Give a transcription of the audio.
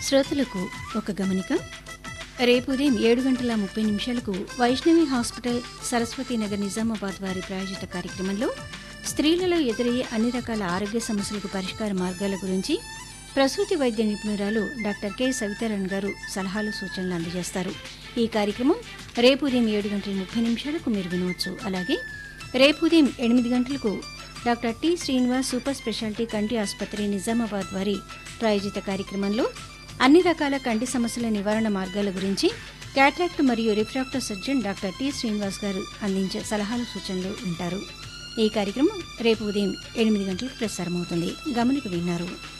శ్రోతలకు ఒక గమనిక రేపు ఉదయం ఏడు గంటల ముప్పై నిమిషాలకు వైష్ణవి హాస్పిటల్ సరస్వతి నగర్ నిజామాబాద్ వారి ప్రాయోజిత కార్యక్రమంలో స్త్రీలలో ఎదురయ్యే అన్ని రకాల ఆరోగ్య సమస్యలకు పరిష్కార మార్గాల గురించి ప్రసూతి వైద్య నిపుణురాలు డాక్టర్ కె సవితారాణ్ గారు సలహాలు సూచనలు అందజేస్తారు ఈ కార్యక్రమం రేపు ఉదయం ఏడు గంటల ముప్పై నిమిషాలకు మీరు వినవచ్చు అలాగే రేపు ఉదయం ఎనిమిది గంటలకు doctor T Srinivas super speciality కంటి ఆసుపత్రి నిజామాబాద్ వారి ప్రాయోజిత కార్యక్రమంలో అన్ని రకాల కంటి సమస్యల నివారణ మార్గాల గురించి క్యాట్రాక్ట్ మరియు refractive surgeon doctor T Srinivas garu అందించే సలహాలు సూచనలు వింటారు ఈ కార్యక్రమం రేపు ఉదయం ఎనిమిది గంటలకు ప్రసారమవుతుంది గమనిక విన్నారు